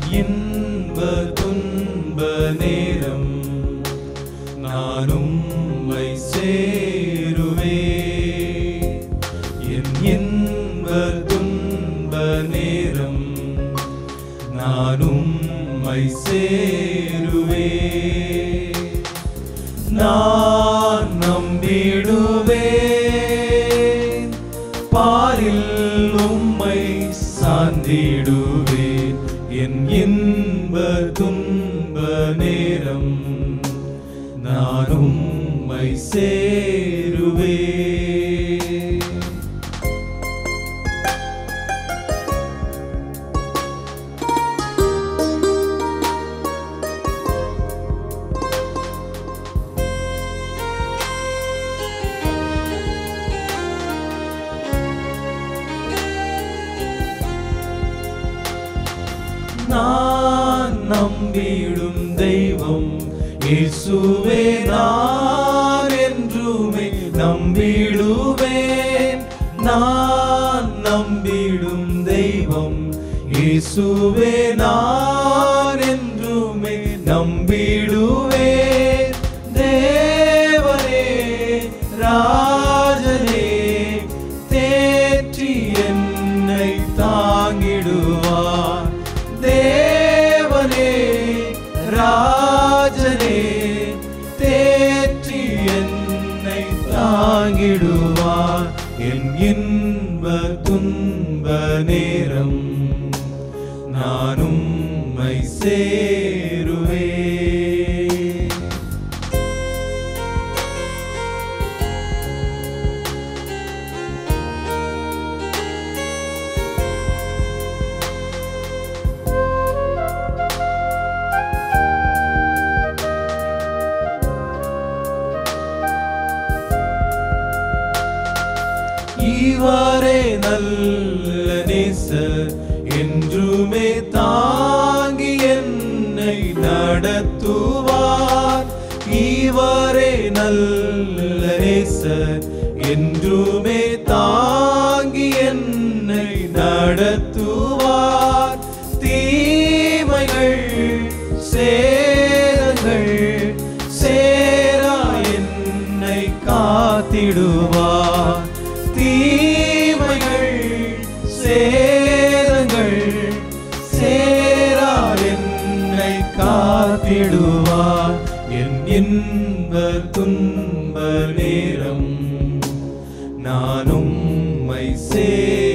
இன்ப துன்ப நேரம் நான் உம்மை சேருவே என் இன்ப துன்ப நேரம் நான் உம்மை சேருவே நான் நம்பிடுவேன் பாரில் உம்மை சார்ந்திடுவேன் என் இன்ப துன்ப நேரம் நான் உம்மை சேருவேன் நான் நம்பிடும் தெய்வம் இயேசுவே நான் என்றுமே நம்பிடுவேன் நான் நம்பிடும் தெய்வம் இயேசுவே நான் என்றுமே நம்பிடுவேன் தேவனே ராஜனே தேற்றி என்னை தாங்கிடுவார் தேவனே ராஜனே தேற்றி என்னை தாங்கிடுவார் என் இன்ப துன்ப நேரம் நான் உம்மை சேருவே இவரே நல்ல நேசர் என்றுமே தாங்கி என்னை நடத்துவார் இவரே நல்ல நேசர் என்றுமே தாங்கி என்னை நடத்துவார் தீமைகள் சேரங்கள் சேரா என்னை காத்திடுவார் தீமைகள் சேரங்கள் சேரா என்னை காத்திடுவார் என் இன்ப துன்ப நேரம் நான் உம்மை சே